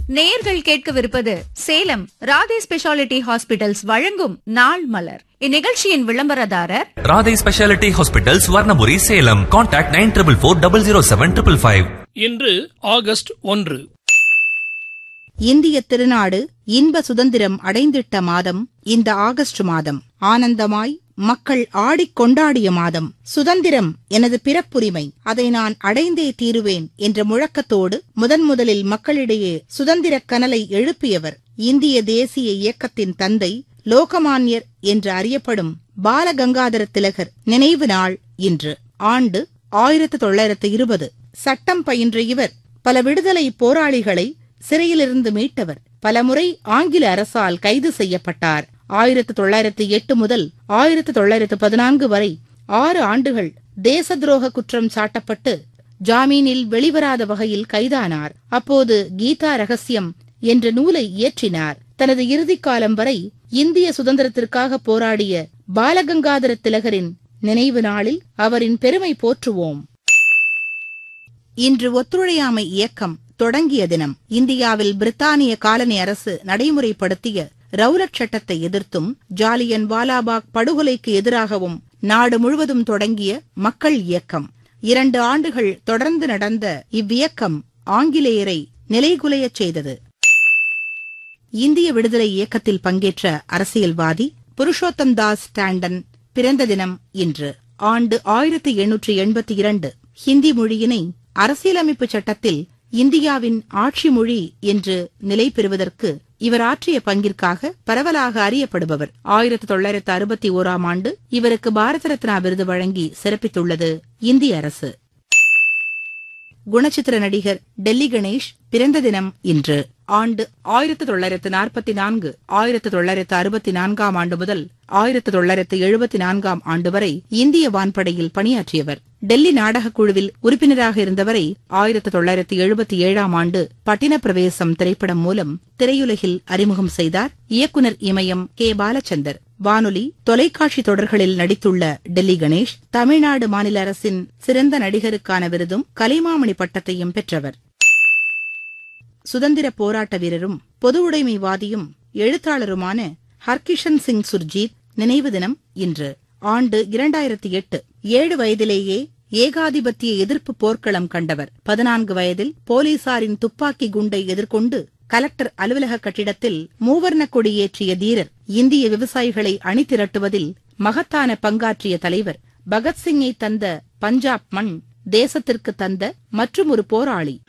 நேயர்கள் கேட்கவிருப்பது Salem Radhe speciality hospitals வழங்கும் நாள் மலர் இந்நிகழ்ச்சியின் விளம்பரதாரர் Radhai speciality hospitals Varnamuri Salem contact nine triple four double zero seven triple five இன்று ஆகஸ்ட் ஒன்று இந்திய திருநாடு இன்ப சுதந்திரம் அடைந்திட்ட மாதம் இந்த ஆகஸ்ட் மாதம் ஆனந்தமாய் மக்கள் ஆடிக் கொண்டாடிய மாதம் சுதந்திரம் எனது பிறப்புரிமை அதை நான் அடைந்தே தீருவேன் என்ற முழக்கத்தோடு முதன் முதலில் மக்களிடையே சுதந்திரக் கனலை எழுப்பியவர் இந்திய தேசிய இயக்கத்தின் தந்தை லோகமான்யர் என்று அறியப்படும் பாலகங்காதர திலகர் நினைவு நாள் இன்று ஆண்டு ஆயிரத்து தொள்ளாயிரத்து இருபது சட்டம் பயின்ற இவர் பல விடுதலை போராளிகளை சிறையிலிருந்து மீட்டவர் பலமுறை ஆங்கில அரசால் கைது செய்யப்பட்டார் ஆயிரத்து தொள்ளாயிரத்து எட்டு முதல் ஆயிரத்து தொள்ளாயிரத்து பதினான்கு வரை ஆறு ஆண்டுகள் தேச துரோக குற்றம் சாட்டப்பட்டு ஜாமீனில் வெளிவராத வகையில் கைதானார் அப்போது கீதா ரகசியம் என்ற நூலை இயற்றினார் தனது இறுதிக் காலம் வரை இந்திய சுதந்திரத்திற்காக போராடிய பாலகங்காதர திலகரின் நினைவு நாளில் அவரின் பெருமை போற்றுவோம் இன்று ஒத்துழையாமை இயக்கம் தொடங்கிய தினம் இந்தியாவில் பிரித்தானிய காலனி அரசு நடைமுறைப்படுத்திய ரவுலட் சட்டத்தை எதிர்த்தும் ஜாலியன் வாலாபாக் படுகொலைக்கு எதிராகவும் நாடு முழுவதும் தொடங்கிய மக்கள் இயக்கம் இரண்டு ஆண்டுகள் தொடர்ந்து நடந்த இவ்வியக்கம் ஆங்கிலேயரை நிலைகுலையச் செய்தது இந்திய விடுதலை இயக்கத்தில் பங்கேற்ற அரசியல்வாதி புருஷோத்தம் தாஸ் டாண்டன் பிறந்த தினம் இன்று ஆண்டு ஆயிரத்தி எண்ணூற்றி எண்பத்தி இரண்டு ஹிந்தி மொழியினை அரசியலமைப்பு சட்டத்தில் இந்தியாவின் ஆட்சி மொழி என்று நிலை பெறுவதற்கு இவர் ஆற்றிய பங்கிற்காக பரவலாக அறியப்படுபவர் ஆயிரத்தி தொள்ளாயிரத்து அறுபத்தி ஓராம் ஆண்டு இவருக்கு பாரத ரத்னா விருது வழங்கி சிறப்பித்துள்ளது இந்திய அரசு குணச்சித்திர நடிகர் டெல்லி கணேஷ் பிறந்த தினம் இன்று ஆண்டு ஆயிரத்து தொள்ளாயிரத்து நாற்பத்தி நான்கு ஆயிரத்து தொள்ளாயிரத்து அறுபத்தி நான்காம் ஆண்டு முதல் ஆயிரத்து தொள்ளாயிரத்து எழுபத்தி நான்காம் ஆண்டு வரை இந்திய வான்படையில் பணியாற்றியவர் டெல்லி நாடகக் குழுவில் உறுப்பினராக இருந்தவரை ஆயிரத்து தொள்ளாயிரத்து எழுபத்தி ஏழாம் ஆண்டு பட்டின பிரவேசம் திரைப்படம் மூலம் திரையுலகில் அறிமுகம் செய்தார் இயக்குனர் இமயம் கே பாலச்சந்தர் வானொலி தொலைக்காட்சி தொடர்களில் நடித்துள்ள டெல்லி கணேஷ் தமிழ்நாடு மாநில அரசின் சிறந்த நடிகருக்கான விருதும் கலைமாமணி பட்டத்தையும் பெற்றவர் சுதந்திர போராட்ட வீரரும் பொது உடைமைவாதியும் எழுத்தாளருமான ஹர்கிஷன் சிங் சுர்ஜீத் நினைவு தினம் இன்று ஆண்டு இரண்டாயிரத்தி எட்டு ஏழு வயதிலேயே ஏகாதிபத்திய எதிர்ப்பு போர்க்களம் கண்டவர் பதினான்கு வயதில் போலீசாரின் துப்பாக்கி குண்டை எதிர்கொண்டு கலெக்டர் அலுவலக கட்டிடத்தில் மூவர்ண கொடி ஏற்றிய தீரர் இந்திய விவசாயிகளை அணிதிரட்டுவதில் மகத்தான பங்காற்றிய தலைவர் பகத்சிங்கை தந்த பஞ்சாப் மண் தேசத்திற்கு தந்த மற்றும் ஒரு போராளி